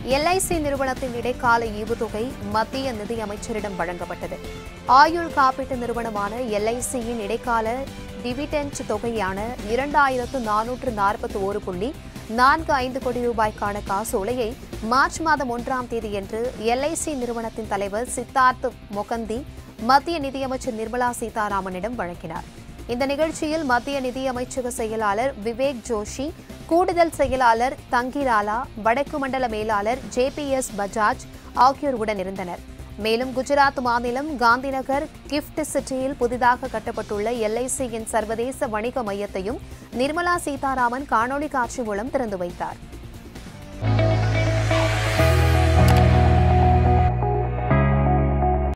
LIC நிறுவனத்தின் இடைக்கால ஈவுத்தொகை மத்திய நிதியமைச்சரிடம் வழங்கப்பட்டது ஆயுள் காப்பீட்டு நிறுவனமான எல்ஐசியின் இடைக்கால டிவிடெண்ட் தொகையான இரண்டாயிரத்து நானூற்று நாற்பத்தி ஒரு புள்ளி நான்கு ஐந்து கோடி ரூபாய்க்கான காசோலையை மார்ச் மாதம் ஒன்றாம் தேதியன்று எல்ஐசி நிறுவனத்தின் தலைவர் சித்தார்த் மொகந்தி மத்திய நிதியமைச்சர் நிர்மலா சீதாராமனிடம் வழங்கினார் இந்த நிகழ்ச்சியில் மத்திய நிதியமைச்சக செயலாளர் விவேக் ஜோஷி கூடுதல் செயலாளர் தங்கிராலா வடக்கு மண்டல மேலாளர் ஜேபிஎஸ் பஜாஜ் ஆகியோர் உடனிருந்தனர் மேலும் குஜராத் மாநிலம் காந்திநகர் கிஃப்ட் சிட்டியில் புதிதாக கட்டப்பட்டுள்ள எல்ஐசியின் சர்வதேச வணிக மையத்தையும் நிர்மலா சீதாராமன் காணொலி காட்சி மூலம் திறந்து வைத்தார்